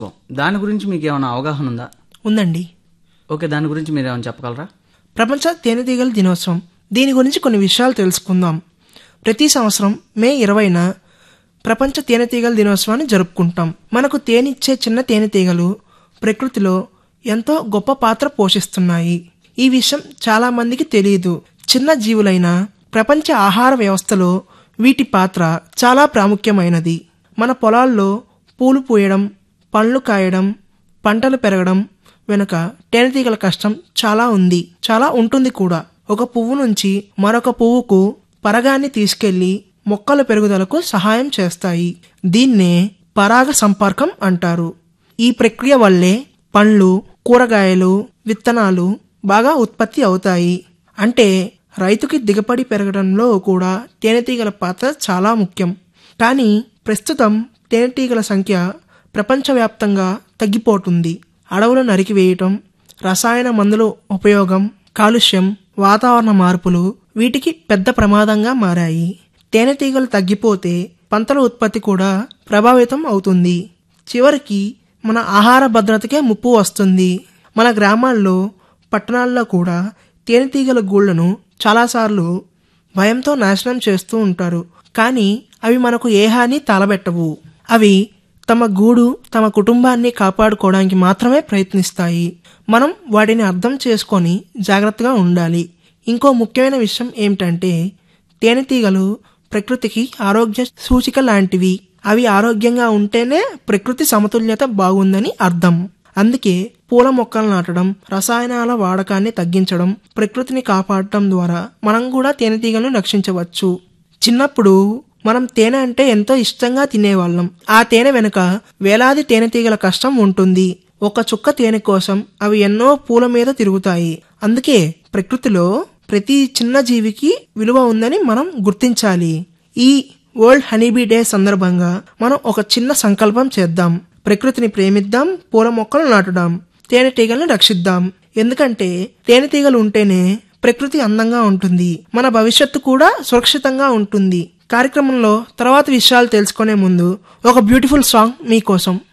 దాని గురించి మీకు ఏమైనా అవగాహన ఉందా ఉందండి ఓకే దాని గురించి మీరు ఏమైనా చెప్పగలరా ప్రపంచ తేనెటీగల దినోత్సవం దీని గురించి కొన్ని విషయాలు తెలుసుకుందాం ప్రతి సంవత్సరం మే ఇరవైన ప్రపంచ తేనెటీగల దినోత్సవాన్ని జరుపుకుంటాం మనకు తేనిచ్చే చిన్న తేనెటీగలు ప్రకృతిలో ఎంతో గొప్ప పాత్ర పోషిస్తున్నాయి ఈ విషయం చాలా మందికి తెలియదు చిన్న జీవులైన ప్రపంచ ఆహార వ్యవస్థలో వీటి పాత్ర చాలా ప్రాముఖ్యమైనది మన పొలాల్లో పూలు పూయడం పండ్లు కాయడం పంటలు పెరగడం వెనుక తేనెటీగల కష్టం చాలా ఉంది చాలా ఉంటుంది కూడా ఒక పువ్వు నుంచి మరొక పువ్వుకు పరగాన్ని తీసుకెళ్లి మొక్కల పెరుగుదలకు సహాయం చేస్తాయి దీన్నే పరాగ సంపర్కం అంటారు ఈ ప్రక్రియ వల్లే పండ్లు కూరగాయలు విత్తనాలు బాగా ఉత్పత్తి అవుతాయి అంటే రైతుకి దిగబడి పెరగడంలో కూడా తేనెటీగల పాత్ర చాలా ముఖ్యం కానీ ప్రస్తుతం తేనెటీగల సంఖ్య ప్రపంచవ్యాప్తంగా తగ్గిపోతుంది అడవులు నరికివేయటం రసాయన మందుల ఉపయోగం కాలుష్యం వాతావరణ మార్పులు వీటికి పెద్ద ప్రమాదంగా మారాయి తేనెటీగలు తగ్గిపోతే పంటల ఉత్పత్తి కూడా ప్రభావితం అవుతుంది చివరికి మన ఆహార భద్రతకే ముప్పు వస్తుంది మన గ్రామాల్లో పట్టణాల్లో కూడా తేనెటీగల గూళ్లను చాలాసార్లు భయంతో నాశనం చేస్తూ ఉంటారు కానీ అవి మనకు ఏ హాని తలబెట్టవు అవి తమ గూడు తమ కుటుంబాన్ని కాపాడుకోవడానికి మాత్రమే ప్రయత్నిస్తాయి మనం వాటిని అర్థం చేసుకొని జాగ్రత్తగా ఉండాలి ఇంకో ముఖ్యమైన విషయం ఏమిటంటే తేనెటీగలు ప్రకృతికి ఆరోగ్య సూచిక లాంటివి అవి ఆరోగ్యంగా ఉంటేనే ప్రకృతి సమతుల్యత బాగుందని అర్థం అందుకే పూల మొక్కలు నాటడం రసాయనాల వాడకాన్ని తగ్గించడం ప్రకృతిని కాపాడటం ద్వారా మనం కూడా తేనెటీగలను రక్షించవచ్చు చిన్నప్పుడు మనం తేనె అంటే ఎంతో ఇష్టంగా తినేవాళ్ళం ఆ తేనె వెనుక వేలాది తేనెటీగల కష్టం ఉంటుంది ఒక చుక్క తేనె కోసం అవి ఎన్నో పూల మీద తిరుగుతాయి అందుకే ప్రకృతిలో ప్రతి చిన్న జీవికి విలువ ఉందని మనం గుర్తించాలి ఈ వరల్డ్ హనీబీ డే సందర్భంగా మనం ఒక చిన్న సంకల్పం చేద్దాం ప్రకృతిని ప్రేమిద్దాం పూల మొక్కలు నాటుదాం తేనెటీగలను రక్షిద్దాం ఎందుకంటే తేనెటీగలు ఉంటేనే ప్రకృతి అందంగా ఉంటుంది మన భవిష్యత్తు కూడా సురక్షితంగా ఉంటుంది కార్యక్రమంలో తర్వాత విషయాలు తెలుసుకునే ముందు ఒక బ్యూటిఫుల్ సాంగ్ మీకోసం